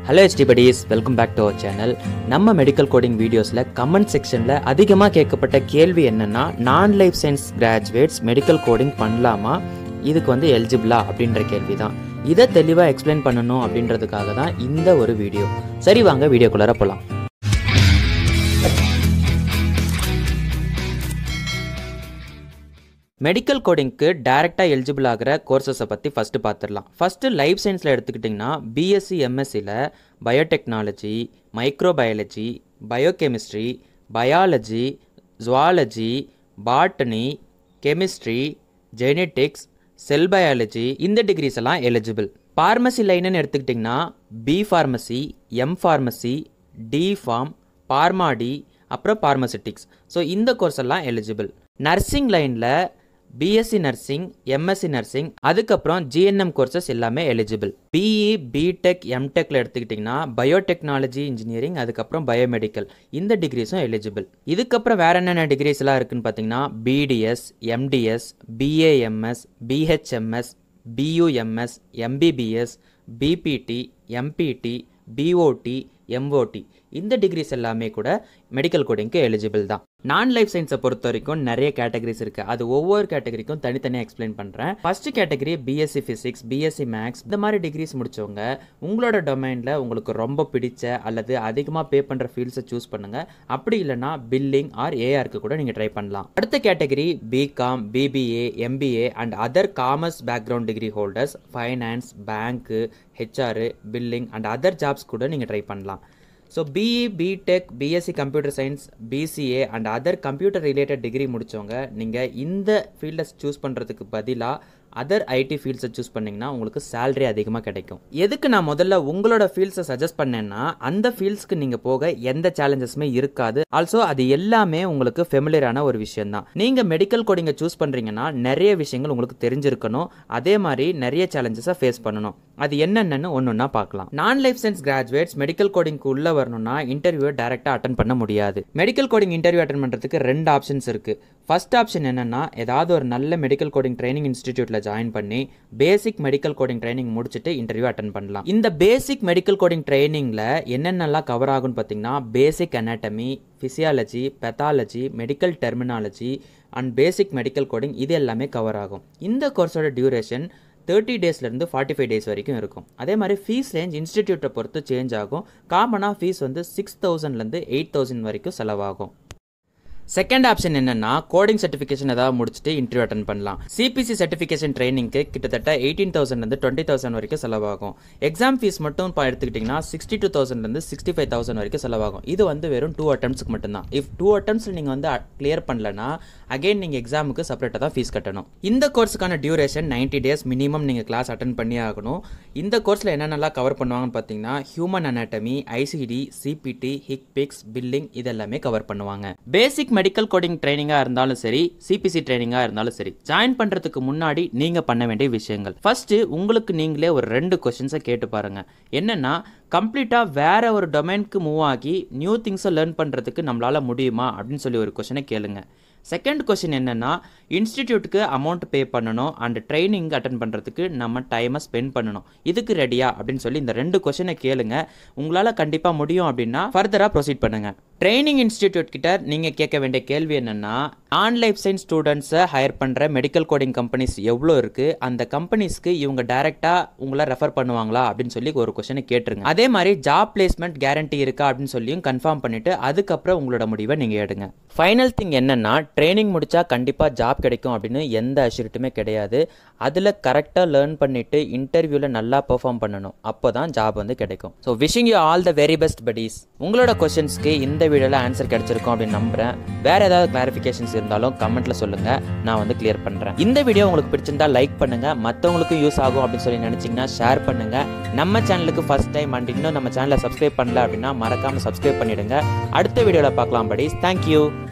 hello ST buddies welcome back to our channel நம்ம medical coding வீடியோஸில் comment செக்ஷனில் அதிகமாக கேட்கப்பட்ட கேள்வி என்னென்னா நான் life science graduates medical coding பண்ணலாமா இதுக்கு வந்து எலிஜிபிளா அப்படின்ற கேள்வி தான் இதை தெளிவாக எக்ஸ்பிளைன் பண்ணணும் அப்படின்றதுக்காக தான் இந்த ஒரு வீடியோ சரி வாங்க வீடியோக்குள்ளார போகலாம் மெடிக்கல் கோடிங்க்கு டைரெக்டாக எலிஜிபிள் ஆகிற கோர்சஸை பற்றி ஃபஸ்ட்டு பார்த்துடலாம் ஃபஸ்ட்டு லைஃப் சயின்ஸில் எடுத்துக்கிட்டிங்கன்னா பிஎஸ்சி எம்எஸ்சியில் biotechnology microbiology biochemistry biology zoology botany chemistry genetics cell biology இந்த டிகிரிஸ் எல்லாம் எலிஜிபிள் ஃபார்மசி லைனுன்னு எடுத்துக்கிட்டிங்கன்னா B pharmacy M pharmacy D pharm Pharm D அப்புறம் பார்மசிட்டிக்ஸ் ஸோ இந்த கோர்ஸ் எல்லாம் எலிஜிபிள் நர்சிங் லைனில் பிஎஸ்சி நர்சிங் எம்எஸ்சி நர்சிங் அதுக்கப்புறம் ஜிஎன்எம் கோர்சஸ் எல்லாமே எலிஜிபிள் பிஇ பிடெக் எம்டெக்கில் எடுத்துக்கிட்டிங்கன்னா பயோடெக்னாலஜி இன்ஜினியரிங் அதுக்கப்புறம் பயோமெடிக்கல் இந்த டிகிரிஸும் எலிஜிபிள் இதுக்கப்புறம் வேற என்னென்ன டிகிரிஸ் எல்லாம் இருக்குன்னு பார்த்தீங்கன்னா BDS MDS BAMS BHMS BUMS MBBS BPT MPT BOT MOT இந்த டிகிரிஸ் எல்லாமே கூட மெடிக்கல் கோடிங்க்கு எலிஜிபிள் தான் நான் லைஃப் சயின்ஸை பொறுத்த வரைக்கும் நிறைய கேட்டகரிஸ் இருக்குது அது ஒவ்வொரு கேட்டகரிக்கும் தனித்தனியாக எக்ஸ்பிளைன் பண்ணுறேன் first category BSc physics BSc maths இந்த மாதிரி டிகிரிஸ் முடிச்சவங்க உங்களோட டொமைனில் உங்களுக்கு ரொம்ப பிடிச்ச அல்லது அதிகமாக பே பண்ணுற ஃபீல்ட்ஸை சூஸ் பண்ணுங்கள் அப்படி இல்லைனா பில்லிங் ஆர் ஏஆருக்கு கூட நீங்கள் ட்ரை பண்ணலாம் அடுத்த category BCom BBA MBA and other commerce background degree holders finance பேங்க்கு HR billing and other jobs கூட நீங்கள் ட்ரை பண்ணலாம் so BE BTech BSc computer science BCA and other computer related degree முடித்தவங்க நீங்கள் இந்த ஃபீல்டை சூஸ் பண்ணுறதுக்கு பதிலாக அதர் ஐடி ஃபீல்ட்ஸை சூஸ் பண்ணிங்கன்னா உங்களுக்கு சேலரி அதிகமாக கிடைக்கும் எதுக்கு நான் முதல்ல உங்களோட ஃபீல்ட்ஸை சஜஸ்ட் பண்ணேன்னா அந்த ஃபீல்ட்ஸ்க்கு நீங்கள் போக எந்த சேலஞ்சஸுமே இருக்காது ஆல்சோ அது எல்லாமே உங்களுக்கு ஃபெமிலியரான ஒரு விஷயம் தான் நீங்கள் மெடிக்கல் கோடிங்கை சூஸ் பண்ணுறீங்கன்னா நிறைய விஷயங்கள் உங்களுக்கு தெரிஞ்சிருக்கணும் அதே மாதிரி நிறைய சேலஞ்சஸை ஃபேஸ் பண்ணணும் அது என்னென்னு ஒன்று ஒன்றா பார்க்கலாம் நான் லைஃப் சயின்ஸ் கிராஜுவேட்ஸ் மெடிக்கல் கோடிங்க்கு உள்ளே வரணும்னா இன்டர்வியூ டேரெக்டாக அட்டன் பண்ண முடியாது மெடிக்கல் கோடிங் இன்டர்வியூ அட்டன் பண்ணுறதுக்கு ரெண்டு ஆப்ஷன்ஸ் இருக்குது ஃபர்ஸ்ட் ஆப்ஷன் என்னென்னா ஏதாவது ஒரு நல்ல மெடிக்கல் கோடிங் ட்ரைனிங் இன்ஸ்டிடியூட்டில் ஜாயின் பண்ணி பேசிக் மெடிக்கல் கோடிங் ட்ரைனிங் முடிச்சுட்டு இன்டர்வியூ அட்டன் பண்ணலாம் இந்த பேசிக் மெடிக்கல் கோடிங் ட்ரைனிங்கில் என்னென்னலாம் கவர் ஆகும்னு பார்த்தீங்கன்னா basic anatomy physiology pathology medical terminology and basic medical coding இது எல்லாமே கவர் ஆகும் இந்த கோர்ஸோட டியூரேஷன் தேர்ட்டி டேஸ்லேருந்து ஃபார்ட்டி ஃபைவ் டேஸ் வரைக்கும் இருக்கும் அதே மாதிரி ஃபீஸ் ரேஞ்ச் இன்ஸ்டிடியூட்டை பொறுத்து சேஞ்ச் ஆகும் காமனாக ஃபீஸ் வந்து சிக்ஸ் தௌசண்ட்லேருந்து எயிட் தௌசண்ட் வரைக்கும் செலவாகும் செகண்ட் ஆப்ஷன் என்னன்னா கோடிங் சர்டிஃபிகேஷன் ஏதாவது முடிச்சுட்டு இன்டர்வியூ அட்டன் பண்ணலாம் சிபிசி சர்டிஃபிகேஷன் ட்ரைனிங்க்கு கிட்டத்தட்ட எயிட்டீன் தௌசண்ட்லேருந்து டுவெண்ட்டி தௌசண்ட் வரைக்கும் செலவாகும் எக்ஸாம் ஃபீஸ் மட்டும் இப்போ எடுத்துக்கிட்டிங்கன்னா சிக்ஸ்டி டூ தௌசண்ட்லேருந்து சிக்ஸ்டி ஃபைவ் தௌசண்ட் வரைக்கும் செலவாகும் இது வந்து வெறும் டூ அட்டம்ஸ்க்கு மட்டும்தான் இஃப் டூ அட்டம்ஸில் நீங்கள் வந்து கிளியர் பண்ணலன்னா அகைன் நீங்கள் எக்ஸாமுக்கு செப்பரேட்டாக தான் ஃபீஸ் கட்டணும் இந்த கோர்ஸுக்கான டியூரேஷன் நைன்ட்டி டேஸ் மினிமம் நீங்கள் கிளாஸ் அட்டன் பண்ணி ஆகணும் இந்த கோர்ஸில் என்னென்னலாம் கவர் பண்ணுவாங்கன்னு பார்த்தீங்கன்னா human anatomy ICD CPT HCPCS billing இதெல்லாமே கவர் பண்ணுவாங்க பேசிக் மெடிக்கல் கோடிங் ட்ரைனிங்காக இருந்தாலும் சரி சிபிசி ட்ரைனிங்காக இருந்தாலும் சரி ஜாயின் பண்ணுறதுக்கு முன்னாடி நீங்கள் பண்ண வேண்டிய விஷயங்கள் ஃபர்ஸ்ட் உங்களுக்கு நீங்களே ஒரு ரெண்டு கொஷின்ஸை கேட்டு பாருங்க என்னன்னா கம்ப்ளீட்டாக வேற ஒரு டொமைனுக்கு மூவ் ஆகி நியூ திங்ஸை லேர்ன் பண்ணுறதுக்கு நம்மளால் முடியுமா அப்படின்னு சொல்லி ஒரு கொஷனை கேளுங்க செகண்ட் கொஷின் என்னென்னா இன்ஸ்டிடியூட்டுக்கு அமௌண்ட் பே பண்ணணும் அண்ட் ட்ரைனிங் அட்டன் பண்ணுறதுக்கு நம்ம டைமை ஸ்பெண்ட் பண்ணணும் இதுக்கு ரெடியா அப்படின்னு சொல்லி இந்த ரெண்டு கொஷனை கேளுங்க உங்களால் கண்டிப்பாக முடியும் அப்படின்னா ஃபர்தராக ப்ரொசீட் பண்ணுங்க ட்ரைனிங் இன்ஸ்டிடியூட் கிட்ட நீங்கள் கேட்க வேண்டிய கேள்வி என்னென்னா ஆன் லைஃப் சயின்ஸ் ஸ்டூடெண்ட்ஸை ஹையர் பண்ணுற மெடிக்கல் கோடிங் கம்பெனிஸ் எவ்வளோ இருக்குது அந்த கம்பெனிஸ்க்கு இவங்க டைரெக்டாக உங்களை ரெஃபர் பண்ணுவாங்களா அப்படின்னு சொல்லி ஒரு கொஷனை கேட்டுருங்க அதே மாதிரி ஜாப் பிளேஸ்மெண்ட் கேரண்டி இருக்கா அப்படின்னு சொல்லியும் கன்ஃபார்ம் பண்ணிவிட்டு அதுக்கப்புறம் உங்களோட முடிவை நீங்கள் எடுங்க ஃபைனல் திங் என்னென்னா ட்ரைனிங் முடித்தா கண்டிப்பாக ஜாப் கிடைக்கும் அப்படின்னு எந்த அஷ்யூரிட்டுமே கிடையாது அதில் கரெக்டாக லேர்ன் பண்ணிவிட்டு இன்டர்வியூவில் நல்லா பெர்ஃபார்ம் பண்ணணும் அப்போ தான் ஜாப் வந்து கிடைக்கும் so wishing you all the very best buddies உங்களோட கொஷின்ஸ்க்கு இந்த வீடியோவில் ஆன்சர் கிடைச்சிருக்கும் அப்படின்னு நம்புகிறேன் வேறு ஏதாவது கிளாரிஃபிகேஷன்ஸ் இருந்தாலும் கமெண்ட்டில் சொல்லுங்கள் நான் வந்து கிளியர் பண்ணுறேன் இந்த வீடியோ உங்களுக்கு பிடிச்சிருந்தா லைக் பண்ணுங்கள் மற்றவங்களுக்கும் யூஸ் ஆகும் அப்படின்னு சொல்லி நினச்சிங்கன்னா ஷேர் பண்ணுங்கள் நம்ம சேனலுக்கு ஃபஸ்ட் டைம் அண்ட் இன்னும் நம்ம சேனலை சப்ஸ்கிரைப் பண்ணல அப்படின்னா மறக்காமல் சப்ஸ்கிரைப் பண்ணிவிடுங்க அடுத்த வீடியோவில் பார்க்கலாம் படிஸ் தேங்க்யூ